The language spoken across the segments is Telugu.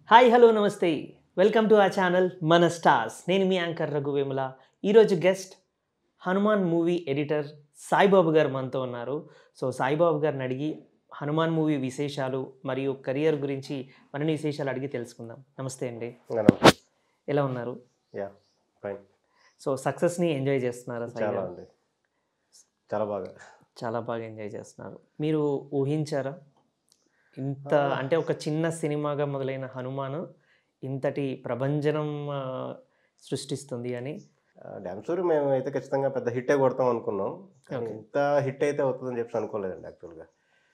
హాయ్ హలో నమస్తే వెల్కమ్ టు ఆ ఛానల్ మన స్టార్స్ నేను మీ యాంకర్ రఘు వేముల ఈరోజు guest Hanuman movie editor Saibabu గారు మనతో ఉన్నారు సో సాయిబాబు గారిని అడిగి హనుమాన్ మూవీ విశేషాలు మరియు కెరియర్ గురించి మరిన్ని విశేషాలు అడిగి తెలుసుకుందాం నమస్తే అండి ఎలా ఉన్నారు యా ఫైన్ సో సక్సెస్ని ఎంజాయ్ చేస్తున్నారా సాయి చాలా గారు? అండి చాలా బాగా చాలా బాగా ఎంజాయ్ చేస్తున్నారు మీరు ఊహించారా ఇంత ఆ. అంటే ఒక చిన్న సినిమాగా మొదలైన హనుమాన్ ఇంతటి ప్రభంజనం ఆ, సృష్టిస్తుంది అని డ్యామ్సూర్ మేము అయితే ఖచ్చితంగా పెద్ద హిట్టే కొడతాం అనుకున్నాం కానీ Okay. ఇంత హిట్ అయితే అవుతుందని చెప్పి అనుకోలేదండి యాక్చువల్గా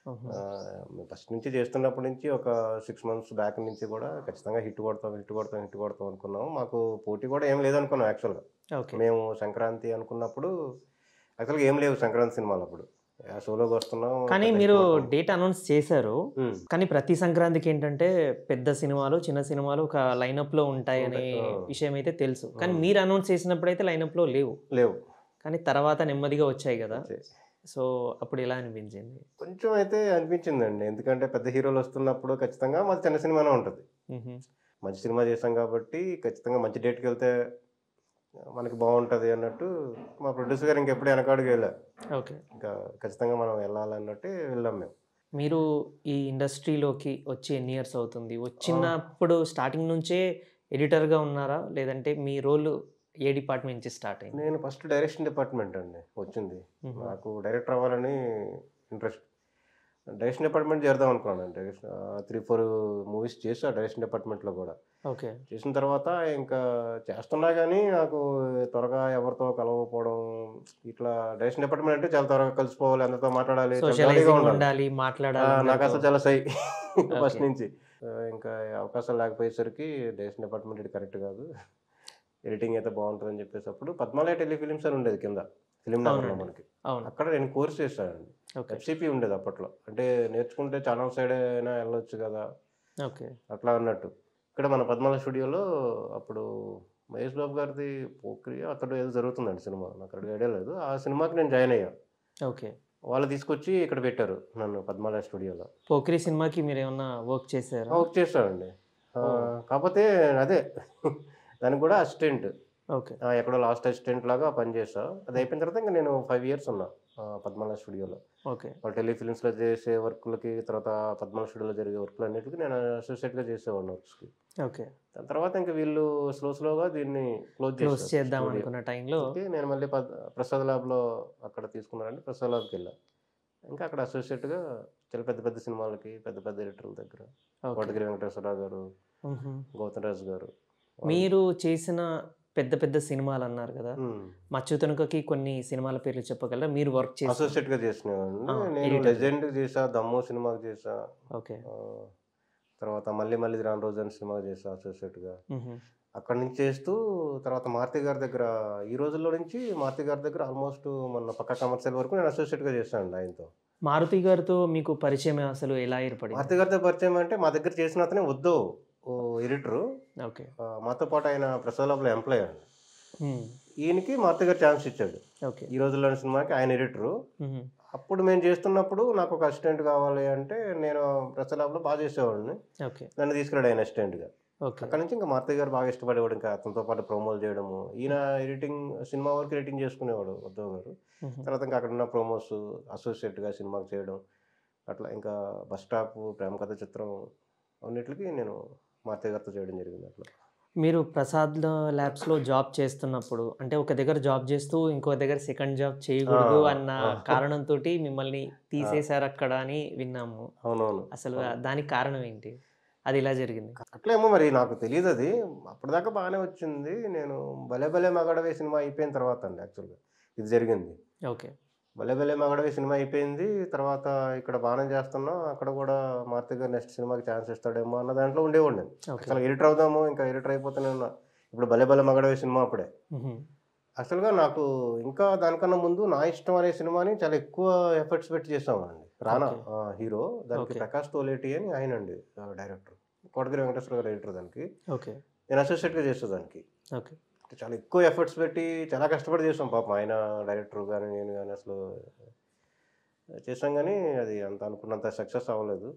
ఫస్ట్ నుంచి చేస్తున్నప్పటి నుంచి ఒక సిక్స్ మంత్స్ బ్యాక్ నుంచి కూడా ఖచ్చితంగా హిట్ కొడతాం హిట్ కొడతాం హిట్ కొడతాం అనుకున్నాం మాకు పోటీ కూడా ఏం లేదనుకున్నాం యాక్చువల్గా ఓకే మేము సంక్రాంతి అనుకున్నప్పుడు యాక్చువల్గా ఏం లేవు సంక్రాంతి సినిమాలు అప్పుడు సోలోకి వస్తున్నాం కానీ పెద్ద hit మీరు కొడతాం. డేట్ అనౌన్స్ చేశారు ఉమ్. కానీ ప్రతి సంక్రాంతికి ఏంటంటే పెద్ద సినిమాలు చిన్న సినిమాలు ఒక lineup లో ఉంటాయనే ఉంటాయి. ఆ. విషయం అయితే తెలుసు కానీ ఆ. మీరు అనౌన్స్ చేసినప్పుడు అయితే lineup లో లేవు లేవు కానీ తర్వాత నెమ్మదిగా వచ్చాయి కదా అంతే. సో అప్పుడు ఎలా అనిపించింది కొంచెం అయితే అనిపించిందండి ఎందుకంటే పెద్ద హీరోలు వస్తున్నప్పుడు ఖచ్చితంగా మాది చిన్న సినిమానే ఉంటుంది మ్హూ. మంచి సినిమా చేసాం కాబట్టి ఖచ్చితంగా మంచి డేట్కి వెళ్తే మనకి బాగుంటుంది అన్నట్టు మా ప్రొడ్యూసర్ గారు ఇంకెప్పుడు వెనకాడికి వెళ్ళా ఓకే ఇంకా ఖచ్చితంగా మనం వెళ్ళాలన్నట్టు వెళ్ళాం మేము మీరు ఈ ఇండస్ట్రీలోకి వచ్చి ఎన్ని ఇయర్స్ అవుతుంది వచ్చినప్పుడు స్టార్టింగ్ నుంచే ఎడిటర్గా ఉన్నారా లేదంటే మీ రోల్ ఏ డిపార్ట్మెంట్ నుంచి స్టార్ట్ అయింది నేను ఫస్ట్ డైరెక్షన్ డిపార్ట్మెంట్ అండి వచ్చింది నాకు డైరెక్టర్ అవ్వాలని ఇంట్రెస్ట్ డైరెక్షన్ డిపార్ట్మెంట్ చేద్దాం అనుకున్నాను డైరెక్షన్ త్రీ ఫోర్ మూవీస్ చేసా డైరెక్షన్ డిపార్ట్మెంట్లో కూడా ఓకే చేసిన తర్వాత ఇంకా చేస్తున్నా కానీ నాకు త్వరగా ఎవరితో కలవకపోవడం ఇట్లా డైరెక్షన్ డిపార్ట్మెంట్ అంటే చాలా త్వరగా కలిసిపోవాలి అందరితో మాట్లాడాలి చాలా jolly గా సోషలైజింగ్ ఉండాలి. ఉండాలి ఆ, మాట్లాడాలి నాకు అసలు చాలా సై ఫస్ట్ Okay. నుంచి ఆ, ఇంకా అవకాశం లేకపోయేసరికి డైరెక్షన్ డిపార్ట్మెంట్ ఇది కరెక్ట్ కాదు ఎడిటింగ్ అయితే బాగుంటుందని చెప్పేసప్పుడు పద్మాలయ టెలిఫిలిమ్స్ అని ఉండేది కింద ఫిలిం నగర్లో అవునండి. మనకి అవును అక్కడ నేను కోర్స్ చేశానండి ఓకే ఎఫ్సిపి ఉండేది అప్పట్లో అంటే నేర్చుకుంటే ఛానల్ సైడ్ అయినా వెళ్ళొచ్చు కదా ఓకే అట్లా అన్నట్టు ఇక్కడ మన పద్మాల స్టూడియోలో అప్పుడు మహేష్ బాబు గారిది పోక్రి అతడు ఏదో జరుగుతుందండి సినిమా నాకు అక్కడ ఐడియా లేదు ఆ సినిమాకి నేను జాయిన్ అయ్యా ఓకే వాళ్ళు తీసుకొచ్చి ఇక్కడ పెట్టారు నన్ను పద్మాల స్టూడియోలో పోక్రీ సినిమాకి మీరు ఏమన్నా వర్క్ చేశారా వర్క్ చేస్తానండి ఆ, ఓ. కాకపోతే అదే దానికి కూడా అసిస్టెంట్ ఓకే ఎక్కడో లాస్ట్ అసిస్టెంట్ లాగా పనిచేసా అది అయిపోయిన తర్వాత ఇంకా నేను ఫైవ్ ఇయర్స్ ఉన్నా ఆ, పద్మాల స్టూడియోలో ఓకే వాళ్ళు టెలిఫిలిమ్స్లో చేసే వర్క్లకి తర్వాత పద్మాల స్టూడియోలో జరిగే వర్క్లు అన్నిటికీ నేను అసోసియేట్గా చేసేవాడిని వర్క్స్కి ఓకే దాని తర్వాత ఇంకా వీళ్ళు స్లో స్లోగా దీన్ని క్లోజ్ క్లోజ్ చేశారు చేద్దాం studio. అనుకున్న టైంలో ఓకే, నేను మళ్ళీ పద్- ప్రసాద్ ల్యాబ్లో అక్కడ తీసుకున్నానండి ప్రసాద్ ల్యాబ్కి వెళ్ళా ఇంకా అక్కడ అసోసియేట్గా చాలా పెద్ద పెద్ద సినిమాలకి పెద్ద పెద్ద ఎడిటర్ల దగ్గర కోటగిరి వెంకటేశ్వరరావు గారు గౌతమ్ రాజు గారు మీరు చేసిన పెద్ద పెద్ద సినిమాలు అన్నారు కదా ఉమ్. మచ్చుతనుకకి కొన్ని సినిమాల పేర్లు చెప్పగలరా మీరు వర్క్ చేసి అసోసియేట్గా చేసినవాడిని ఆ, నేను editor. లెజెండ్ చేసా దమ్ము సినిమాకి చేసా ఓకే ఆ, తర్వాత మళ్ళీ మళ్ళీ రాను రోజు అని సినిమాకి చేసా అసోసియేట్గా మ్హూ. అక్కడి నుంచి చేస్తూ తర్వాత మారుతి గారి దగ్గర ఈ రోజుల్లో నుంచి మారుతి గారి దగ్గర ఆల్మోస్ట్ మన పక్క కమర్షియల్ వరకు నేను అసోసియేట్గా చేశాను ఆయనతో మారుతి గారితో మీకు పరిచయం అసలు ఎలా ఏర్పడింది మారుతి గారితో పరిచయం అంటే మా దగ్గర చేసిన అతనే వద్దు ఓ ఎడిటరు ఓకే మాతో పాటు ఆయన ప్రసాద్ ల్యాబ్లో ఎంప్లాయ్ అండి మ్. ఈయనకి మారుతి గారు ఛాన్స్ ఇచ్చాడు ఓకే ఈ రోజుల్లోని సినిమాకి ఆయన ఎడిటరు మ్హూ. అప్పుడు మేము చేస్తున్నప్పుడు నాకు ఒక అసిస్టెంట్ కావాలి అంటే నేను ప్రసాద్ ల్యాబ్లో బాగా చేసేవాడిని ఓకే నన్ను తీసుకురాడు ఆయన అసిస్టెంట్గా ఓకే అక్కడ నుంచి ఇంకా మారుతి గారు బాగా ఇష్టపడేవాడు ఇంకా అతనితో పాటు ప్రోమోలు చేయడము ఈయన ఎడిటింగ్ సినిమా వరకు ఎడిటింగ్ చేసుకునేవాడు ఉద్దవ్ గారు మ్హూ. తర్వాత ఇంకా అక్కడ ఉన్న ప్రోమోస్ అసోసియేట్గా సినిమాకి చేయడం అట్లా ఇంకా బస్ స్టాప్ ప్రేమ కథ చిత్రం అన్నిటికి నేను మారుతి గారితో చేయడం జరిగింది అట్లా మీరు ప్రసాద్ ల్యాబ్స్లో జాబ్ చేస్తున్నప్పుడు అంటే ఒక దగ్గర జాబ్ చేస్తూ ఇంకో దగ్గర సెకండ్ జాబ్ చేయకూడదు ఆ, అన్న ఆ. కారణంతో మిమ్మల్ని తీసేశారు అక్కడ అని విన్నాము అవునవును అసలు దానికి కారణం ఏంటి అది ఇలా జరిగింది అట్లేమో మరి నాకు తెలియదు అది అప్పటిదాకా బాగానే వచ్చింది నేను భలే భలే మగడవే సినిమా అయిపోయిన తర్వాత అండి యాక్చువల్గా ఇది జరిగింది ఓకే భలే భలే మగడవే సినిమా అయిపోయింది తర్వాత ఇక్కడ బాగానే చేస్తున్నా అక్కడ కూడా మారుతి గారు నెక్స్ట్ సినిమాకి ఛాన్స్ ఇస్తాడేమో అన్న దాంట్లో ఉండేవాడిని ఓకే అసలు ఎడిటర్ అవుదాము ఇంకా ఎడిటర్ అయిపోతూనే ఉన్నా ఇప్పుడు భలే భలే మగడవే సినిమా అప్పుడే మ్హూ. యాక్చువల్గా నాకు ఇంకా దానికన్నా ముందు నా ఇష్టం అనే సినిమాని చాలా ఎక్కువ ఎఫర్ట్స్ పెట్టి చేసామండి రానా Okay. ఆ, హీరో దానికి Okay. ప్రకాష్ తోలేటి అని ఆయన అండి డైరెక్టర్ కోటగిరి వెంకటేశ్వర గారు ఎడిటర్ దానికి ఓకే నేను అసోసియేట్గా చేస్తాను దానికి ఓకే చాలా ఎక్కువ ఎఫర్ట్స్ పెట్టి చాలా కష్టపడి చేసాం పాపం ఆయన డైరెక్టర్ కానీ నేను కానీ అసలు చేసాం కానీ అది అంత అనుకున్నంత సక్సెస్ అవ్వలేదు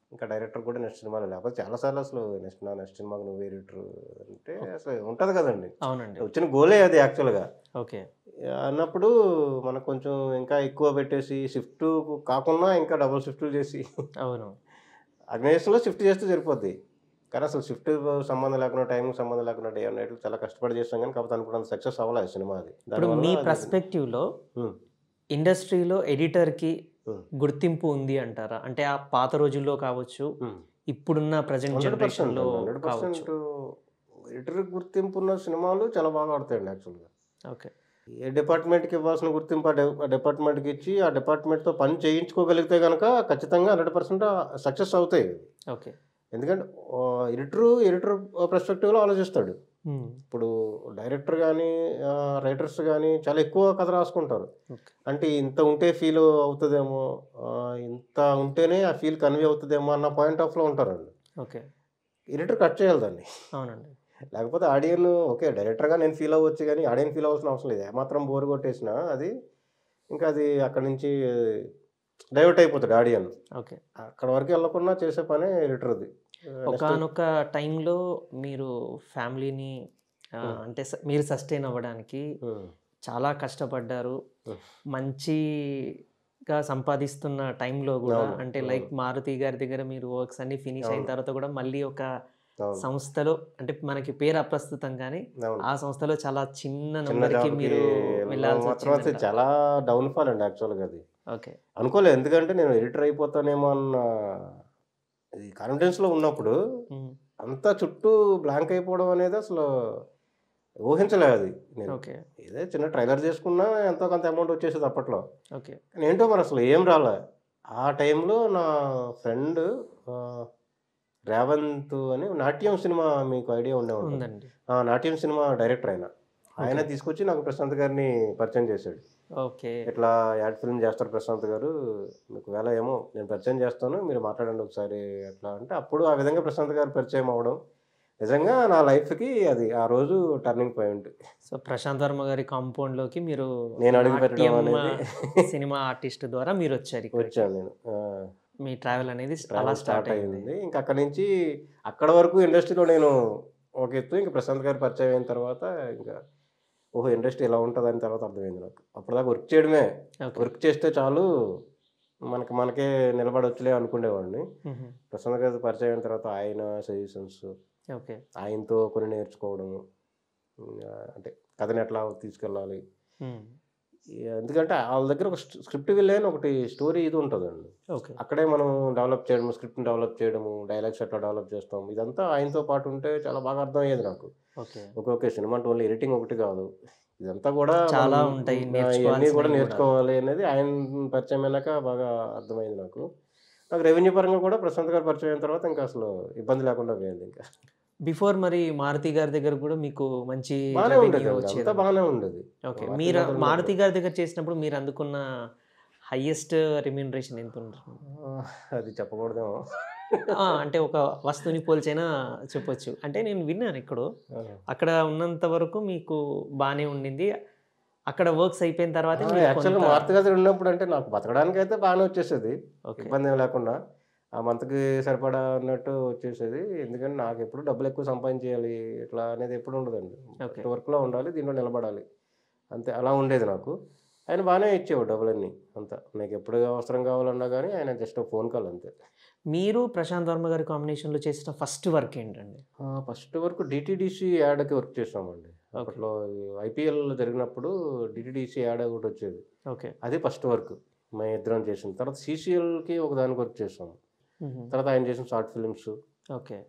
ఇంకా డైరెక్టర్ కూడా నెక్స్ట్ సినిమాలో లేకపోతే చాలాసార్లు అసలు నెక్స్ట్ నా నెక్స్ట్ సినిమాకి నువ్వు ఎడిటర్ అంటే అసలు ఉంటుంది కదండి అవునండి వచ్చిన గోలే అది యాక్చువల్గా ఓకే అన్నప్పుడు మనకు కొంచెం ఇంకా ఎక్కువ పెట్టేసి షిఫ్ట్ కాకుండా ఇంకా డబుల్ షిఫ్ట్లు చేసి అవును అగ్నేషన్లో షిఫ్ట్ చేస్తే సరిపోద్ది కానీ అసలు షిఫ్ట్ సంబంధం లేకుండా టైంకి సంబంధం లేకుండా డే నైట్ చాలా కష్టపడి చేస్తాం కానీ కాకపోతే అనుకున్నంత సక్సెస్ అవ్వలేదు సినిమా అది ఇప్పుడు దానివల్ల మీ అది- పర్స్పెక్టివ్లో ఉమ్, ఇండస్ట్రీలో ఎడిటర్కి ఉమ్, గుర్తింపు ఉంది అంటారా అంటే ఆ పాత రోజుల్లో కావచ్చు ఉమ్. ఇప్పుడున్న ప్రజెంట్ హండ్రెడ్ పర్సెంట్ జనరేషన్లో హండ్రెడ్ కావచ్చు పర్సెంట్ ఎడిటర్ గుర్తింపు ఉన్న సినిమాలు చాలా బాగా ఆడతాయండి యాక్చువల్గా ఓకే ఏ డిపార్ట్మెంట్కి ఇవ్వాల్సిన గుర్తింపు ఆ డి- ఆ డిపార్ట్మెంట్కి ఇచ్చి ఆ డిపార్ట్మెంట్తో పని చేయించుకోగలిగితే కనుక ఖచ్చితంగా హండ్రెడ్ పర్సెంట్ సక్సెస్ అవుతాయి ఓకే ఎందుకంటే ఎడిటరు ఎడిటర్ పర్స్పెక్టివ్లో ఆలోచిస్తాడు ఉమ్, ఇప్పుడు డైరెక్టర్ కానీ రైటర్స్ కానీ చాలా ఎక్కువ కథ రాసుకుంటారు ఓకే అంటే ఇంత ఉంటే ఫీల్ అవుతుందేమో ఆ, ఇంత ఉంటేనే ఆ ఫీల్ కన్వే అవుతుందేమో అన్న పాయింట్ ఆఫ్లో ఉంటారండి ఓకే ఎడిటర్ కట్ చేయాలి దాన్ని అవునండి లేకపోతే ఆడియన్ ఓకే డైరెక్టర్గా నేను ఫీల్ అవ్వచ్చు కానీ ఆడియన్ ఫీల్ అవ్వాల్సిన అవసరం లేదు ఏమాత్రం బోర్ కొట్టేసినా అది ఇంకా అది అక్కడి నుంచి డైవర్ట్ అయిపోతాడు ఆడియన్ ఓకే అక్కడ వరకు వెళ్ళకుండా చేసే పనే ఎడిటర్ది ఒకనొక టైంలో మీరు ఫ్యామిలీని ఆ, Hmm. అంటే స- మీరు సస్టైన్ అవ్వడానికి చాలా కష్టపడ్డారు Hmm. మంచిగా సంపాదిస్తున్న టైంలో కూడా అవును, అంటే అవును. లైక్ మారుతి గారి దగ్గర మీరు వర్క్స్ అన్ని ఫినిష్ అయిన అవును. తర్వాత కూడా మళ్ళీ ఒక అవును సంస్థలో అంటే మనకి పేరు అప్రస్తుతం కానీ అవును ఆ సంస్థలో చాలా చిన్న చిన్న నంబర్కి జాబ్కి మీరు వెళ్ళాల్సి మాత్రం అది వచ్చింది చాలా డౌన్ ఫాల్ అండి యాక్చువల్గా అది ఓకే అనుకోలేదు ఎందుకంటే నేను ఎడిటర్ అయిపోతానేమో అన్న ఇది కాన్ఫిడెన్స్లో ఉన్నప్పుడు ఉమ్, అంతా చుట్టూ బ్లాంక్ అయిపోవడం అనేది అసలు ఊహించలేదు అది నేను ఓకే ఏదో చిన్న ట్రైలర్ చేసుకున్నా ఎంతో కొంత అమౌంట్ వచ్చేసేది అప్పట్లో ఓకే కానీ ఏంటో మరి అసలు ఏం రాలే ఆ టైంలో నా ఫ్రెండ్ రేవంత్ అని నాట్యం సినిమా మీకు ఐడియా ఉండే ఉంటుంది ఉందండి ఆ, నాట్యం సినిమా డైరెక్టర్ ఆయన ఆయన Okay. తీసుకొచ్చి నాకు ప్రశాంత్ గారిని పరిచయం చేశాడు ఓకే ఇట్లా యాడ్ ఫిల్మ్ చేస్తారు ప్రశాంత్ గారు మీకు వేళ ఏమో నేను పరిచయం చేస్తాను మీరు మాట్లాడండి ఒకసారి అట్లా అంటే అప్పుడు ఆ విధంగా ప్రశాంత్ గారు పరిచయం అవ్వడం నిజంగా నా లైఫ్కి అది ఆ రోజు turning point so Prashanth Varma గారి కాంపౌండ్ లోకి మీరు నేను అడుగు పెట్టడం నాట్యం, అనేది సినిమా ఆర్టిస్ట్ ద్వారా మీరు వచ్చారు ఇక్కడికి. వచ్చాను నేను ఆ, మీ ట్రావెల్ అనేది అలా ట్రావెల్ స్టార్ట్ అయింది అయింది ఇంకా అక్కడి నుంచి అక్కడ వరకు ఇండస్ట్రీలో నేను ఒక ఎత్తు ఇంకా ప్రశాంత్ గారు పరిచయం అయిన తర్వాత ఇంకా ఓహో ఇండస్ట్రీ ఎలా ఉంటుంది అని తర్వాత అర్థమైంది నాకు అప్పటిదాకా వర్క్ చేయడమే ఓకే వర్క్ చేస్తే చాలు మనకి మనకే నిలబడొచ్చులే అనుకునేవాడిని మ్మ్. ప్రశాంత్ గారి పరిచయం అయిన తర్వాత ఆయన సజెషన్స్ ఓకే ఆయనతో కొన్ని నేర్చుకోవడము ఇంకా అంటే కథని ఎట్లా తీసుకెళ్ళాలి మ్మ్. ఈ- ఎందుకంటే వాళ్ళ దగ్గర ఒక స్క్రిప్ట్ విలేని ఒకటి స్టోరీ ఇది ఉంటుందండి ఓకే అక్కడే మనం డెవలప్ చేయడము స్క్రిప్ట్ని డెవలప్ చేయడము డైలాగ్స్ ఎట్లా డెవలప్ చేస్తాం ఇదంతా ఆయనతో పాటు ఉంటే చాలా బాగా అర్థమయ్యేది నాకు ఓకే ఓకే ఓకే సినిమా అంటే ఓన్లీ ఎడిటింగ్ ఒకటి కాదు ఇదంతా కూడా చాలా మనం, ఉంటాయి, ఆ, ఇవన్నీ నేర్చుకోవాల్సినవి కూడా కూడా. నేర్చుకోవాలి అనేది ఆయన పరిచయం అయినాక బాగా అర్థమైంది నాకు నాకు రెవెన్యూ పరంగా కూడా ప్రశాంత్ గారు పరిచయం అయిన తర్వాత ఇంకా అసలు ఇబ్బంది లేకుండా పోయింది ఇంకా బిఫోర్ మరి మారుతి గారి దగ్గర కూడా మీకు మంచి బాగానే revenue ఉండేది అండి, వచ్చేది అంతా బాగానే ఉండేది ఓకే మారుతి మీరు దగ్గర మారుతి గారి దగ్గర చేసినప్పుడు మీరు అందుకున్న హైయెస్ట్ రెమ్యూనరేషన్ ఎంత ఉంటుంది ఆ, అది చెప్పకూడదేమో ఆ, అంటే ఒక వస్తువుని పోల్చైనా చెప్పొచ్చు అంటే నేను విన్నాను ఇక్కడ అక్కడ ఉన్నంత వరకు మీకు బాగానే ఉండింది అక్కడ వర్క్స్ అయిపోయిన తర్వాత మీరు యాక్చువల్గా కొంత- మారుతి గారు ఉన్నప్పుడు అంటే నాకు బతకడానికి అయితే బాగానే వచ్చేసేది ఓకే ఇబ్బంది ఏం లేకుండా ఆ మంత్కి సరిపడా అన్నట్టు వచ్చేసేది ఎందుకంటే నాకు ఎప్పుడు డబ్బులు ఎక్కువ సంపాదించేయాలి ఇట్లా అనేది ఎప్పుడు ఉండదండి ఓకే వర్క్లో ఉండాలి దీంట్లో నిలబడాలి అంతే అలా ఉండేది నాకు ఆయన బాగానే ఇచ్చేవాడు డబ్బులన్నీ అంతా నాకు ఎప్పుడు అవసరం కావాలన్నా కానీ ఆయన జస్ట్ ఫోన్ కాల్ అంతే మీరు ప్రశాంత్ వర్మ గారి కాంబినేషన్లో చేసిన ఫస్ట్ వర్క్ ఏంటండి ఫస్ట్ వరకు డిటీడీసీ యాడ్కి వర్క్ చేసామండి అప్పట్లో ఐపీఎల్ జరిగినప్పుడు డిటీడీసీ యాడ్ ఒకటి వచ్చేది ఓకే అది ఫస్ట్ వర్క్ మేము ఇద్దరం చేసిన తర్వాత సీసీఎల్కి ఒక దానికి వర్క్ చేసాము తర్వాత ఆయన చేసిన షార్ట్ ఫిల్మ్స్ ఓకే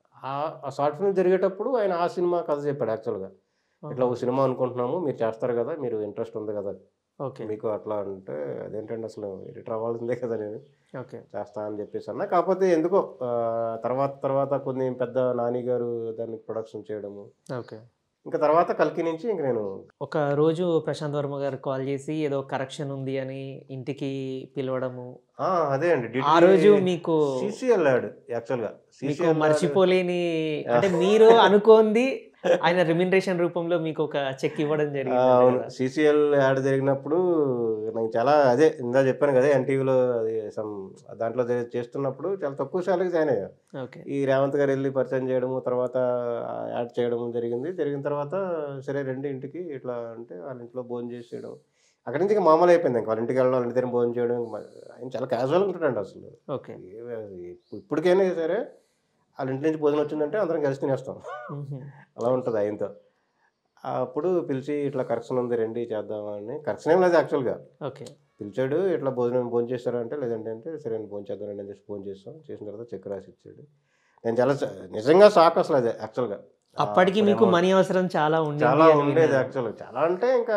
ఆ షార్ట్ ఫిల్మ్ జరిగేటప్పుడు ఆయన ఆ సినిమా కథ చెప్పాడు యాక్చువల్గా ఇట్లా ఒక సినిమా అనుకుంటున్నాము మీరు చేస్తారు కదా మీరు ఇంట్రెస్ట్ ఉంది కదా ఓకే మీకు అట్లా అంటే అదేంటంటే అసలు ఎడిటర్ అవ్వాల్సిందే కదా నేను ఓకే చేస్తా అని చెప్పేసి అన్న కాకపోతే ఎందుకో ఆ, తర్వాత తర్వాత కొన్ని పెద్ద నాని గారు దానికి ప్రొడక్షన్ చేయడము ఓకే ఇంకా తర్వాత కల్కి నుంచి ఇంక నేను ఒక రోజు ప్రశాంత్ వర్మ గారు కాల్ చేసి ఏదో కరెక్షన్ ఉంది అని ఇంటికి పిలవడము ఆ, అదే అండి ఆ రోజు మీకు సిసిఎల్ యాడ్ యాక్చువల్గా మీకు సిసిఎల్ మర్చిపోలేని అంటే మీరు అనుకోంది ఆయన రెమ్యునరేషన్ రూపంలో మీకు ఒక చెక్ ఇవ్వడం ఆ, జరిగింది అవును సిసిఎల్ యాడ్ జరిగినప్పుడు నాకు చాలా అదే ఇందా చెప్పాను కదా ఎన్టీవీలో అది సమ్ దాంట్లో చే- చేస్తున్నప్పుడు చాలా తక్కువ శాలరీ జాయిన్ అయ్యా ఓకే ఈ రేవంత్ గారు వెళ్ళి పరిచయం చేయడము తర్వాత యాడ్ చేయడం జరిగింది జరిగిన తర్వాత సరే రెండు ఇంటికి ఇట్లా అంటే వాళ్ళ ఇంట్లో భోజనం చేసేయడం అక్కడి నుంచి ఇంకా మామూలు అయిపోయింది ఇంకా వాళ్ళ ఇంటికి వెళ్ళడం వాళ్ళ ఇంటి దగ్గర భోజనం చేయడం ఇంకా మ- ఆయన చాలా క్యాజువల్గా ఉంటాడండి అసలు ఓకే ఏ- ఇప్పటికైనా సరే వాళ్ళ ఇంటి నుంచి భోజనం వచ్చిందంటే అందరం కలిసి తినేస్తాం అలా ఉంటుంది ఆయనతో అప్పుడు పిలిచి ఇట్లా కరెక్షన్ ఉంది రండి చేద్దామని కరెక్షన్ ఏం లేదు యాక్చువల్గా ఓకే పిలిచాడు ఇట్లా భోజనం భోజనం చేస్తారంటే లేదంటే అంటే సరే నేను భోజనం చేద్దాం అని చెప్పి భోజనం చేస్తాం చేసిన తర్వాత చెక్ రాసి ఇచ్చాడు నేను చాలా స- నిజంగా షాక్ అసలు అదే యాక్చువల్గా అప్పటికి మీకు మనీ అవసరం చాలా ఉండేది చాలా అని ఉండేది విన్నాను. యాక్చువల్గా చాలా అంటే ఇంకా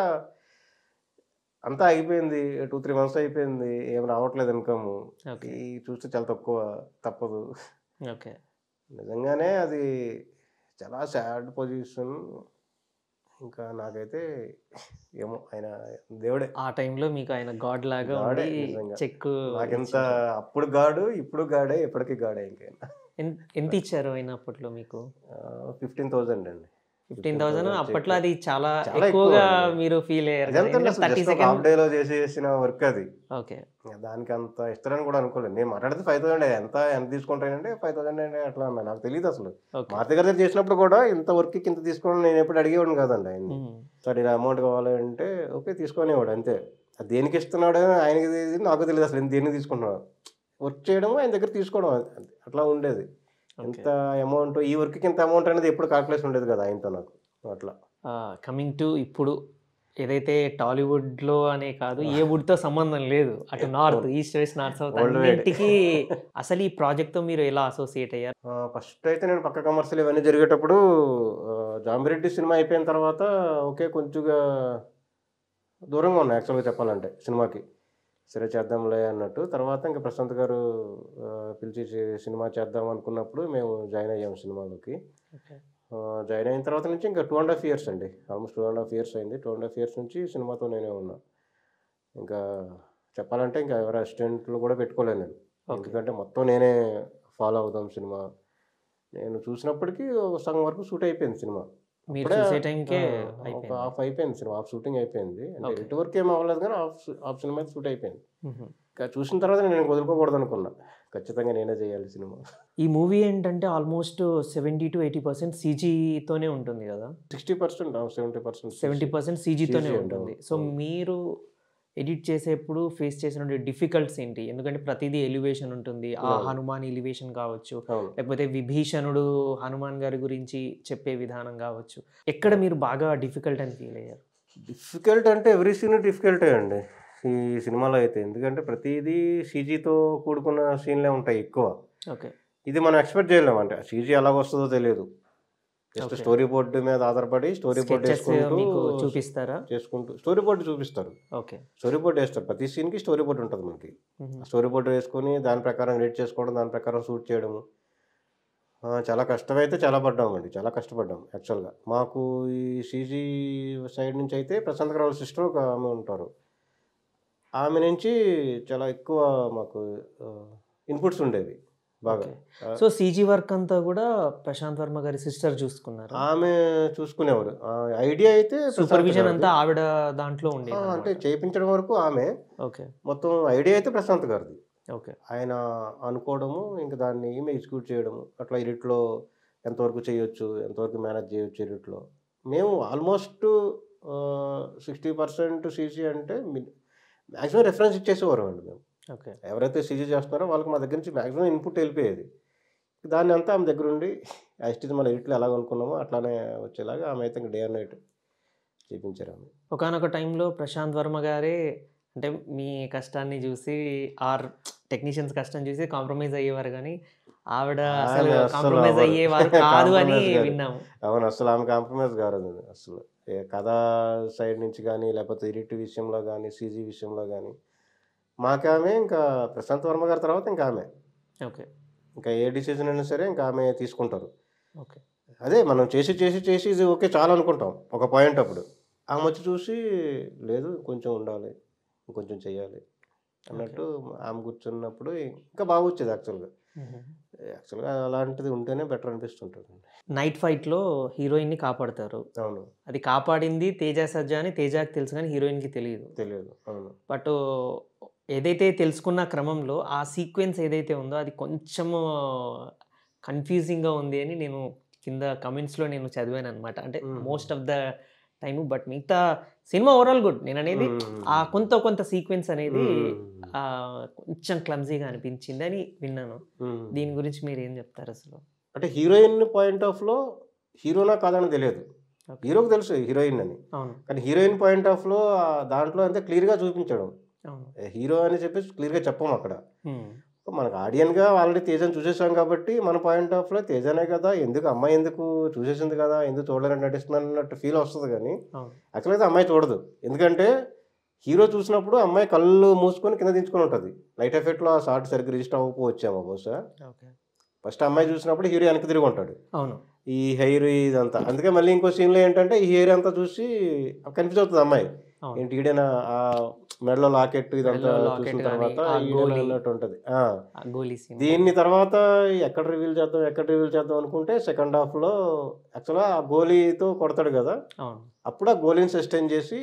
అంతా అయిపోయింది టూ త్రీ మంత్స్ అయిపోయింది ఏం రావట్లేదు ఇన్కమ్ ఓకే ఈ చూస్తే చాలా తక్కువ తప్పదు ఓకే నిజంగానే అది చాలా సాడ్ పొజిషన్ ఇంకా నాకైతే ఏమో ఆయన దేవుడే ఆ టైంలో మీకు ఆయన గాడ్ లాగా గాడే ఉండి నిజంగా. చెక్ నాకెంత అప్పుడు గాడు ఇప్పుడు గాడే ఇప్పటికీ గాడే ఇంకైనా ఎంత ఇచ్చారు ఆయన అప్పట్లో మీకు ఫిఫ్టీన్ థౌజండ్ అండి ఫిఫ్టీన్ థౌసండ్ అప్పట్లో అది చాలా చాలా ఎక్కువగా ఎక్కువ అది. మీరు ఫీల్ అయ్యారు కదా. అదంతా ఎందుకంటే థర్టీ హాఫ్ సెకండ్ డేలో చేసేసిన వర్క్ అది ఓకే ఇంకా దానికి అంత ఇస్తారని కూడా అనుకోలేదు నేను మాట్లాడితే ఫైవ్ థౌసండ్ ఎంత ఎంత తీసుకుంటానంటే ఫైవ్ థౌసండ్ అంటే అట్లా అన్నా నాకు తెలియదు అసలు ఓకే మా దగ్గర చేసినప్పుడు కూడా ఇంత వర్క్కి ఇంత తీసుకోవడం నేను ఎప్పుడు అడిగేవాడిని కాదండి ఆయన్ని సార్ ఇలా అమౌంట్ కావాలంటే ఓకే తీసుకునేవాడు అంతే అది దేనికి ఇస్తున్నాడు అని ఆయనకి తెలియదు నాకు తెలియదు అసలు దేనికి తీసుకుంటున్నాడు వర్క్ చేయడం ఆయన దగ్గర తీసుకోవడం అంతే. అట్లా ఉండేది ఎంత అమౌంట్ ఈ వర్క్కి ఇంత అమౌంట్ అనేది ఎప్పుడు కాల్కులేషన్ ఉండేది కదా ఆయనతో నాకు అట్లా కమింగ్ టు ఇప్పుడు ఏదైతే టాలీవుడ్ లో అనే కాదు ఏ వుడ్ తో సంబంధం లేదు అటు north east west north south Worldwide. అన్నింటికి అసలు ఈ ప్రాజెక్ట్ తో మీరు ఎలా అసోసియేట్ అయ్యారు ఫస్ట్ అయితే నేను పక్క కమర్షియల్ ఇవన్నీ జరిగేటప్పుడు ఆ, జాంబిరెడ్డి సినిమా అయిపోయిన తర్వాత ఓకే కొంచెంగా దూరంగా ఉన్నా యాక్చువల్గా చెప్పాలంటే సినిమాకి సరే చేద్దాంలే అన్నట్టు తర్వాత ఇంకా ప్రశాంత్ గారు ఆ, పిలిచి చే- సినిమా చేద్దాం అనుకున్నప్పుడు మేము జాయిన్ అయ్యాం సినిమాలోకి ఆ, జాయిన్ అయిన తర్వాత నుంచి ఇంకా టూ అండ్ హాఫ్ ఇయర్స్ అండి almost two and half years అయింది టూ అండ్ హాఫ్ ఇయర్స్ నుంచి సినిమాతో నేనే ఉన్నా ఇంకా చెప్పాలంటే ఇంకా ఎవరు అసిస్టెంట్లు కూడా పెట్టుకోలేను నేను Okay. ఎందుకంటే మొత్తం నేనే ఫాలో అవుదాం సినిమా నేను చూసినప్పటికీ ఒక సగం వరకు షూట్ అయిపోయింది సినిమా మీరు అప్పుడే, చూసే టైంకే ఆ, ఒక అయిపోయింది హాఫ్ అయిపోయింది సినిమా హాఫ్ షూటింగ్ అయిపోయింది అంటే Okay. ఎటు వరకు ఏం అవ్వలేదు కానీ హాఫ్ హాఫ్ సినిమా అయితే షూట్ అయిపోయింది మ్మ్. ఇంకా చూసిన తర్వాత నేను వదులుకోకూడదు అనుకున్నా ఖచ్చితంగా నేనే చేయాలి సినిమా ఈ మూవీ ఏంటంటే almost seventy to eighty percent తోనే ఉంటుంది కదా sixty percent seventy percent seventy percent సీజీతోనే CG ఉంటుంది ఉంటుంది. సో అవును. మీరు ఎడిట్ చేసేప్పుడు ఫేస్ చేసిన డిఫికల్ట్స్ ఏంటి ఎందుకంటే ప్రతిదీ ఎలివేషన్ ఉంటుంది ఆ అవును. హనుమాన్ ఎలివేషన్ కావచ్చు అవును లేకపోతే విభీషణుడు హనుమాన్ గారి గురించి చెప్పే విధానం కావచ్చు ఎక్కడ మీరు బాగా డిఫికల్ట్ అని ఫీల్ అయ్యారు డిఫికల్ట్ అంటే ఎవ్రీ సీన్ డిఫికల్టే అండి ఈ సినిమాలో అయితే ఎందుకంటే ప్రతిదీ సీజీతో కూడుకున్న సీన్లే ఉంటాయి ఎక్కువ ఓకే ఇది మనం ఎక్స్పెక్ట్ చేయలేము అంటే సీజీ ఎలా వస్తుందో తెలియదు జస్ట్ Okay. స్టోరీ బోర్డు మీద ఆధారపడి స్టోరీ బోర్డు స్కెచెస్ మీకు వేసుకుంటూ చూపిస్తారా చేసుకుంటూ స్టోరీ బోర్డు చూపిస్తారు ఓకే స్టోరీ బోర్డు వేస్తారు ప్రతి సీన్కి స్టోరీ బోర్డు ఉంటుంది మనకి స్టోరీ బోర్డు వేసుకొని దాని ప్రకారం ఎడిట్ చేసుకోవడం దాని ప్రకారం షూట్ చేయడము ఆ, చాలా కష్టమైతే చాలా పడ్డామండి చాలా కష్టపడ్డాం యాక్చువల్గా మాకు ఈ సీజీ సైడ్ నుంచి అయితే ప్రశాంత్ రావు సిస్టర్ ఒక ఆమె ఉంటారు ఆమె నుంచి చాలా ఎక్కువ మాకు ఇన్పుట్స్ ఉండేవి బాగా ఆ, సో సీజీ వర్క్ అంతా కూడా ప్రశాంత్ వర్మ గారి సిస్టర్ చూసుకున్నారు ఆమె చూసుకునేవారు ఐడియా అయితే ప్రశాంత్ సూపర్విజన్ గారిది. అంతా ఆవిడ దాంట్లో ఆ, ఉండేది అంటే చేయించడం వరకు ఆమె ఓకే మొత్తం ఐడియా అయితే ప్రశాంత్ గారిది ఓకే ఆయన అనుకోవడము ఇంకా దాన్ని ఈమె ఎగ్జిక్యూట్ చేయడము అట్లా ఎడిట్లో ఎంతవరకు చేయొచ్చు ఎంతవరకు మేనేజ్ చేయొచ్చు ఎడిట్లో మేము ఆల్మోస్ట్ సిక్స్టీ పర్సెంట్ సీసీ అంటే మ్యాక్సిమం రెఫరెన్స్ ఇచ్చేసేవారు అండి మేము ఓకే ఎవరైతే సీజీ చేస్తున్నారో వాళ్ళకి మా దగ్గర నుంచి మ్యాక్సిమం ఇన్పుట్ వెళ్ళిపోయేది దాన్ని అంతా ఆమె దగ్గర ఉండి యాక్చువల్లీ మన ఎడిట్లో ఎలా అనుకున్నామో అట్లానే వచ్చేలాగా ఆమె అయితే ఇంకా డే అండ్ నైట్ చేయించారు ఆమె ఒకనొక టైంలో ప్రశాంత్ వర్మ గారే అంటే మీ కష్టాన్ని చూసి ఆర్ టెక్నీషియన్స్ కష్టం చూసి కాంప్రమైజ్ అయ్యేవారు కానీ ఆవిడ అసలు ఆమె అస్సలు కాంప్రమైజ్ అవ్వరు. అయ్యేవారు కాదు అని Compromise కాదు. విన్నాము అవును అసలు ఆమె కాంప్రమైజ్ కాదు అసలు ఏ కథ సైడ్ నుంచి కానీ లేకపోతే ఎడిట్ విషయంలో కానీ సీజీ విషయంలో కానీ మాకామె ఇంకా ప్రశాంత్ వర్మ గారి తర్వాత ఇంకా ఆమె ఓకే ఇంకా ఏ డిసిజన్ అయినా సరే ఇంకా ఆమె తీసుకుంటారు ఓకే అదే మనం చేసి చేసి చేసి ఇది ఓకే చాలా అనుకుంటాం ఒక పాయింట్ అప్పుడు ఆమె వచ్చి చూసి లేదు కొంచెం ఉండాలి ఇంకొంచెం చేయాలి అన్నట్టు ఆమె కూర్చున్నప్పుడు ఇంకా బాగా వచ్చేది యాక్చువల్గా యాక్చువల్గా అలాంటిది ఉంటేనే బెటర్ అనిపిస్తుంటుంది నైట్ ఫైట్లో హీరోయిన్ని కాపాడతారు అవును అది కాపాడింది తేజ సజ్జా అని తేజాకి తెలుసు కానీ హీరోయిన్కి తెలియదు తెలియదు అవును బట్ ఏదైతే తెలుసుకున్న క్రమంలో ఆ సీక్వెన్స్ ఏదైతే ఉందో అది కొంచెము కన్ఫ్యూజింగ్గా ఉంది అని నేను కింద కమెంట్స్లో నేను చదివాను అనమాట అంటే Mhm. Most of the time but మిగతా సినిమా ఓవరాల్ గుడ్ నేను అనేది మ్మ్. ఆ కొంత కొంత సీక్వెన్స్ అనేది మ్మ్. ఆ, కొంచెం క్లమ్జీగా అనిపించింది అని విన్నాను మ్మ్. దీని గురించి మీరు ఏం చెప్తారు అసలు అంటే హీరోయిన్ పాయింట్ ఆఫ్ లో హీరోనా కాదని తెలియదు Okay. హీరోకి తెలుసు హీరోయిన్ అని అవును కానీ హీరోయిన్ పాయింట్ ఆఫ్ లో ఆ దాంట్లో అంతే క్లియర్గా చూపించాడు అవును హీరో అని చెప్పేసి క్లియర్గా చెప్పాము అక్కడ మ్మ్. మనకు ఆడియన్గా ఆల్రెడీ తేజని చూసేసాం కాబట్టి మన పాయింట్ ఆఫ్ లో తేజనే కదా ఎందుకు అమ్మాయి ఎందుకు చూసేసింది కదా ఎందుకు చూడలేని నటిస్తున్నాను అన్నట్టు ఫీల్ వస్తుంది కానీ అవును యాక్చువల్గా అయితే అమ్మాయి చూడదు ఎందుకంటే హీరో చూసినప్పుడు అమ్మాయి కళ్ళు మూసుకొని కింద దించుకొని ఉంటుంది లైట్ ఎఫెక్ట్లో ఆ షార్ట్ సరిగ్గా రిజిస్టర్ అవ్వకపోవచ్చామో బహుశా ఓకే ఫస్ట్ అమ్మాయి చూసినప్పుడు హీరో వెనక్కి తిరిగి ఉంటాడు అవును ఈ హెయిర్ ఇదంతా అందుకే మళ్ళీ ఇంకో సీన్లో ఏంటంటే ఈ హెయిర్ అంతా చూసి కన్ఫ్యూజ్ అవుతుంది అమ్మాయి అవును ఏంటి ఈడేనా ఆ మెడలో లాకెట్ ఇదంతా మెడలో లాకెట్ చూసిన గానీ, తర్వాత ఆ ఈడేనా గోలీ. అన్నట్టు ఉంటుంది ఆ. ఆ గోలీ సీన్ దీన్ని తర్వాత ఎక్కడ రివీల్ చేద్దాం ఎక్కడ రివీల్ చేద్దాం అనుకుంటే సెకండ్ హాఫ్లో యాక్చువల్గా ఆ గోలీతో కొడతాడు కదా అవును అప్పుడు ఆ గోలీని సస్టైన్ చేసి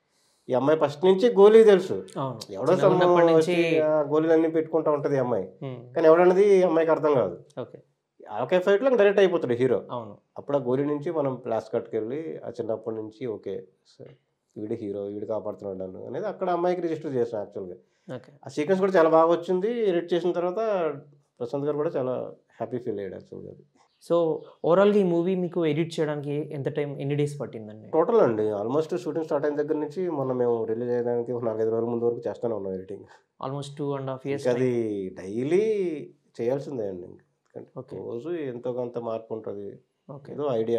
ఈ అమ్మాయి ఫస్ట్ నుంచి గోలీ తెలుసు అవును ఎవడో చిన్నగా ఉన్నప్పటి సమ్మ నుంచి వచ్చి ఆ గోళీలన్నీ పెట్టుకుంటా ఉంటుంది ఈ అమ్మాయి మ్మ్. కానీ ఎవడన్నది ఈ అమ్మాయికి అర్థం కాదు ఓకే ఒకే ఫైట్లో డైరెక్ట్ అయిపోతాడు హీరో అవును అప్పుడు ఆ గోలీ నుంచి మనం ప్లాస్ కట్టుకెళ్ళి ఆ చిన్నప్పటి నుంచి ఓకే సరే, వీడి హీరో వీడు కాపాడుతున్నాడు నన్ను అనేది అక్కడ అమ్మాయికి రిజిస్టర్ చేసాం యాక్చువల్గా ఓకే ఆ సీక్వెన్స్ కూడా చాలా బాగా వచ్చింది ఎడిట్ చేసిన తర్వాత ప్రశాంత్ గారు కూడా చాలా హ్యాపీ ఫీల్ అయ్యాడు యాక్చువల్గా సో ఓవరాల్గా ఈ మూవీ మీకు ఎడిట్ చేయడానికి ఎంత టైం ఎన్ని డేస్ పట్టిందండి టోటల్ అండి ఆల్మోస్ట్ షూటింగ్ స్టార్ట్ అయిన దగ్గర నుంచి మొన్న మేము రిలీజ్ అయ్యడానికి ఒక నాలుగైదు రోజుల ముందు వరకు చేస్తూనే ఉన్నాం editing almost two and half years ఇంకా అది డైలీ చేయాల్సిందే అండి ఎందుకంటే ఓకే రోజు ఎంతో కొంత మార్పు ఉంటుంది ఓకే ఏదో ఐడియా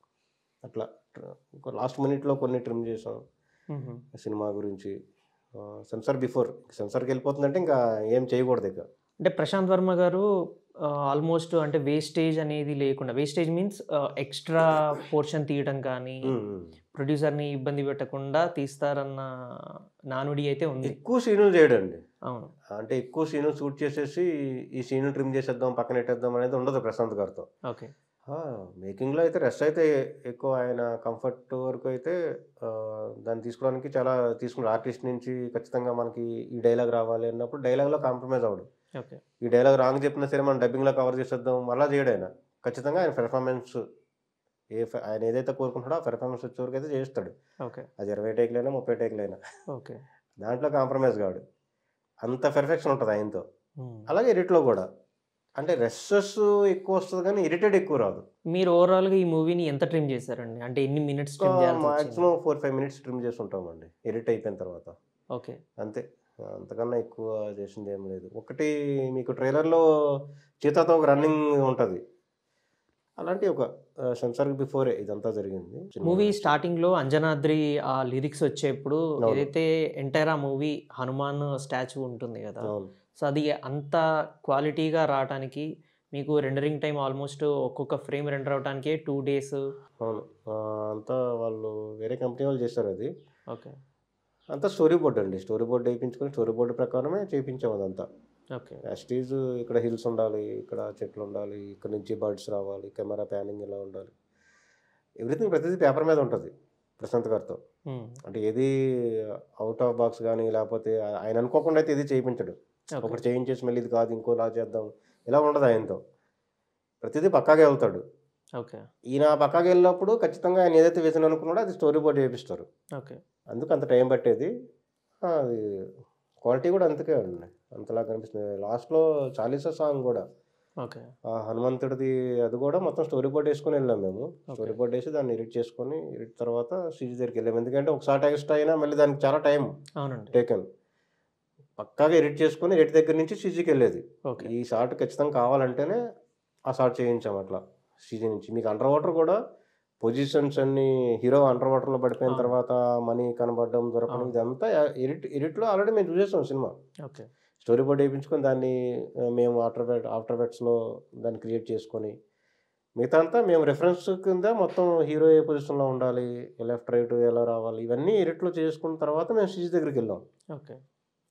అట్లా ఇంకో లాస్ట్ మినిట్లో కొన్ని ట్రిమ్ చేసాం సినిమా గురించి సెన్సార్ బిఫోర్ సెన్సార్కి వెళ్ళిపోతుందంటే ఇంకా ఏం చేయకూడదు ఇక అంటే ప్రశాంత్ వర్మ గారు ఆల్మోస్ట్ అంటే వేస్టేజ్ అనేది లేకుండా వేస్టేజ్ మీన్స్ ఎక్స్ట్రా పోర్షన్ తీయడం కానీ ప్రొడ్యూసర్ని ఇబ్బంది పెట్టకుండా తీస్తారన్న నానుడి అయితే ఉంది ఎక్కువ సీన్లు చేయడండి అవును అంటే ఎక్కువ సీన్లు షూట్ చేసేసి ఈ సీన్ ట్రిమ్ చేసేద్దాం పక్కన పెట్టేద్దాం అనేది ఉండదు ప్రశాంత్ గారితో ఓకే మేకింగ్లో అయితే రెస్ట్ అయితే ఎక్కువ ఆయన కంఫర్ట్ వరకు అయితే ఆ, దాన్ని తీసుకోవడానికి చాలా తీసుకున్నారు ఆర్టిస్ట్ నుంచి ఖచ్చితంగా మనకి ఈ డైలాగ్ రావాలి అన్నప్పుడు డైలాగ్లో కాంప్రమైజ్ అవ్వడు ఓకే ఈ డైలాగ్ రాంగ్ చెప్పినా సరే మనం డబ్బింగ్లో కవర్ చేసేద్దాం మళ్ళీ చేయడు ఆయన ఖచ్చితంగా ఆయన పెర్ఫార్మెన్స్ ఏ ఫ- ఆయన ఏదైతే కోరుకుంటాడో ఆ పెర్ఫార్మెన్స్ వచ్చే వరకు అయితే చేస్తాడు ఓకే అది ఇరవై టేక్లైనా ముప్పై టేక్లైనా ఓకే దాంట్లో కాంప్రమైజ్ కాడు అంత పెర్ఫెక్షన్ ఉంటుంది ఆయనతో అలాగే ఎడిట్లో కూడా అంటే రెస్సెస్ ఎక్కువ వస్తుంది కానీ ఇరిటెడ్ ఎక్కువ రాదు మీరు ఓవరాల్గా ఈ మూవీని ఎంత ట్రిమ్ చేశారండి అంటే ఎన్ని మినిట్స్ ట్రిమ్ చేయాల్సి వచ్చింది maximum four five minutes trim చేసి ఉంటామండి ఎడిట్ అయిపోయిన తర్వాత ఓకే అంతే అంతకన్నా ఎక్కువ చేసింది ఏం లేదు ఒకటి మీకు ట్రైలర్లో చీతాతో ఒక రన్నింగ్ ఉంటుంది అలాంటి ఒక సెన్సార్కి బిఫోరే ఇదంతా జరిగింది మూవీ స్టార్టింగ్ లో అంజనాద్రి ఆ లిరిక్స్ వచ్చేప్పుడు అవును. ఏదైతే ఎంటైర్ ఆ మూవీ హనుమాన్ స్టాచ్యూ ఉంటుంది కదా అవును సో అది అంత క్వాలిటీగా రావడానికి మీకు రెండరింగ్ టైం ఆల్మోస్ట్ ఒక్కొక్క ఫ్రేమ్ రెండర్ అవడానికి టూ డేస్ అవును ఆ, అంతా వాళ్ళు వేరే కంపెనీ వాళ్ళు చేస్తారు అది ఓకే అంతా స్టోరీ బోర్డ్ అండి స్టోరీ బోర్డ్ వేయించుకొని స్టోరీ బోర్డు ప్రకారమే చేయించాం అదంతా ఓకే స్టేజ్ ఇక్కడ హిల్స్ ఉండాలి ఇక్కడ చెట్లు ఉండాలి ఇక్కడ నుంచి బర్డ్స్ రావాలి కెమెరా ప్యానింగ్ ఇలా ఉండాలి ఎవ్రీథింగ్ ప్రతిదీ పేపర్ మీద ఉంటుంది ప్రశాంత్ గారితో అంటే ఏది అవుట్ ఆఫ్ బాక్స్ కానీ లేకపోతే ఆ- ఆయన అనుకోకుండా అయితే ఇది చేయించడు ఒకటి చేయించేసి మళ్ళీ ఇది కాదు ఇంకోలా చేద్దాం ఇలా ఉండదు ఆయనతో ప్రతిదీ పక్కాగా వెళ్తాడు ఓకే ఈయన పక్కాగా వెళ్ళినప్పుడు ఖచ్చితంగా ఆయన ఏదైతే వేసిన అనుకున్నాడో అది స్టోరీ బోర్డ్ చేపిస్తారు ఓకే అందుకు అంత టైం పట్టేది ఆ, అది క్వాలిటీ కూడా అంతకే అండి అంతలా కనిపిస్తుంది లాస్ట్లో చాలీసా సాంగ్ కూడా ఓకే ఆ హనుమంతుడిది అది కూడా మొత్తం స్టోరీ బోర్డ్ వేసుకొని వెళ్ళాం మేము స్టోరీ Okay. బోర్డ్ వేసి దాన్ని ఎడిట్ చేసుకొని ఎడిట్ తర్వాత సీజీ దగ్గరికి వెళ్ళాము ఎందుకంటే ఒకసారి ఎక్స్ట్రా అయినా మళ్ళీ దానికి చాలా టైం అవునండి టేకన్ పక్కాగా ఎడిట్ చేసుకొని ఎడిట్ దగ్గర నుంచి సీజీకి వెళ్ళేది ఓకే ఈ షార్ట్ ఖచ్చితంగా కావాలంటేనే ఆ షార్ట్ చేయించాం అట్లా సీజీ నుంచి మీకు అండర్ వాటర్ కూడా పొజిషన్స్ అన్ని హీరో అండర్ వాటర్లో పడిపోయిన అవును. తర్వాత మనీ కనబడడం దొరకడం అవును. ఇదంతా ఎడిట్ ఎడిట్లో ఆల్రెడీ మేము చూసేసాం సినిమా ఓకే స్టోరీ బోర్డ్ వేయించుకొని దాన్ని ఆ, మేము ఆఫ్టర్ బెట్ ఆఫ్టర్ బెట్స్లో దాన్ని క్రియేట్ చేసుకొని మిగతా అంతా మేము రెఫరెన్స్ కింద మొత్తం హీరో ఏ పొజిషన్లో ఉండాలి లెఫ్ట్ రైట్ ఎలా రావాలి ఇవన్నీ ఎడిట్లో చేసుకున్న తర్వాత మేము సీజీ దగ్గరికి వెళ్ళాం ఓకే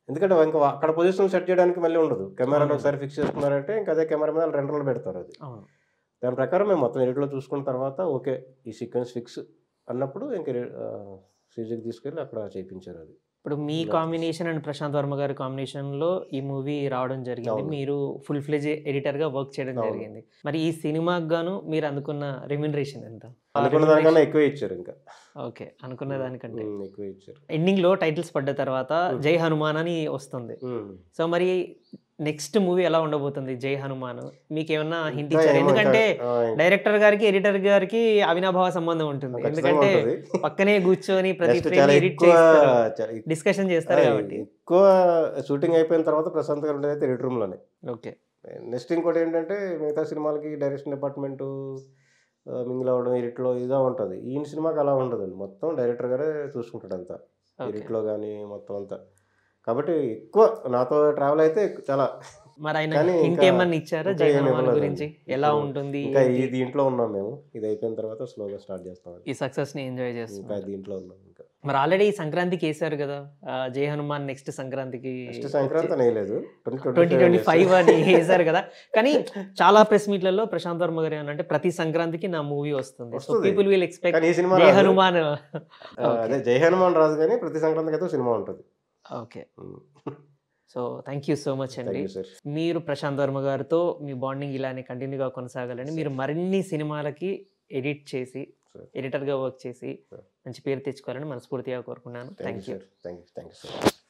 ఎందుకంటే ఇంకా అక్కడ పొజిషన్ సెట్ చేయడానికి మళ్ళీ ఉండదు కెమెరాలో అవునండి. ఒకసారి ఫిక్స్ చేసుకున్నారంటే ఇంకా అదే కెమెరా మీద వాళ్ళు రెండు రోజులు పెడతారు అది అవును దాని ప్రకారం మేము మొత్తం ఎడిట్లో చూసుకున్న తర్వాత ఓకే ఈ సీక్వెన్స్ ఫిక్స్ అన్నప్పుడు ఇంక సీజీకి తీసుకెళ్ళి అక్కడ చేయించారు అది ఇప్పుడు మీ ఇలా కాంబినేషన్ అండ్ ప్రశాంత్ వర్మ గారి కాంబినేషన్ లో ఈ మూవీ రావడం జరిగింది అవును. మీరు ఫుల్ ఫ్లెజ్ ఎడిటర్ గా వర్క్ చేయడం అవును. జరిగింది మరి ఈ సినిమాకి గాను మీరు అనుకున్న రెమ్యునరేషన్ ఎంత అనుకున్న దానికన్నా ఎక్కువ ఇచ్చారు ఇంకా ఓకే అనుకున్న దానికంటే ఉమ్, ఎక్కువ ఇచ్చారు ఎండింగ్ లో టైటిల్స్ పడ్డ తర్వాత Hmm. జై హనుమాన్ అని వస్తుంది ఉమ్. సో మరి నెక్స్ట్ మూవీ ఎలా ఉండబోతుంది జై హనుమాన్ మీకు ఏమన్నా హింట్ ఇంకా ఇచ్చారు ఏమో ఇంకా, ఎందుకంటే ఆ, డైరెక్టర్ గారికి ఎడిటర్ గారికి అవినాభావ సంబంధం ఉంటుంది ఖచ్చితంగా ఎందుకంటే ఉంటది. పక్కనే కూర్చొని ప్రతి Next ఫ్రేమ్ చాలా ఎడిట్ ఎక్కువ చేస్తారు చాలా ఎక్కువ- డిస్కషన్ చేస్తారు కాబట్టి ఎక్కువ షూటింగ్ అయిపోయిన తర్వాత ప్రశాంత్ గారు ఉండేది ఎడిట్ రూమ్ లోనే ఓకే నెక్స్ట్ ఇంకోటి ఏంటంటే మిగతా సినిమాలకి డైరెక్షన్ డిపార్ట్మెంట్ మింగిల్ అవ్వడం ఎడిట్లో ఇదా ఉంటుంది ఈయన సినిమాకి అలా ఉండదండి మొత్తం డైరెక్టర్ గారే చూసుకుంటాడు అంతా ఓకే ఎడిట్లో కానీ మొత్తం అంతా కాబట్టి ఎక్కువ నాతో ట్రావెల్ అయితే చాలా మరి ఆయన కానీ హింట్ ఇంకా- ఏమన్నా ఇచ్చారా ఇంకా జై ఏం హనుమాన్ ఇవ్వలేదండి. గురించి ఎలా ఇప్పుడు ఉంటుంది ఇంకా ఈ ఏంటి? దీంట్లో ఉన్నాం మేము ఇది అయిపోయిన తర్వాత స్లోగా స్టార్ట్ చేస్తాం అది. ఈ సక్సెస్ ని ఎంజాయ్ ఇంకా చేస్తున్నారు దీంట్లో ఉన్నాం ఇంకా మరి ఆల్రెడీ సంక్రాంతికి వేసారు కదా ఆ, జై హనుమాన్ నెక్స్ట్ సంక్రాంతికి నెక్స్ట్ సంక్రాంతి అనేయలేదు ట్వంటీ ట్వంటీ ఫైవ్ అని వేసారు కదా కానీ చాలా ప్రెస్ మీట్లలో ప్రశాంత్ వర్మ గారు ఏమన్నా అంటే ప్రతి సంక్రాంతికి నా మూవీ వస్తుంది సో వస్తుంది. పీపుల్ విల్ ఎక్స్పెక్ట్ కానీ ఈ సినిమా జై రాదు. హనుమాన్ ఆ, అదే జై హనుమాన్ రాదు కానీ ప్రతి సంక్రాంతికి అయితే సినిమా ఉంటుంది okay so thank you so much thank అండి యూ సార్ మీరు ప్రశాంత్ వర్మ గారితో మీ బాండింగ్ ఇలానే కంటిన్యూగా కొనసాగాలని మీరు మరిన్ని సినిమాలకి ఎడిట్ చేసి Sure. ఎడిటర్గా వర్క్ చేసి Sure. మంచి పేరు తెచ్చుకోవాలని మనస్ఫూర్తిగా కోరుకున్నాను thank thank you you sir thank you thank you so much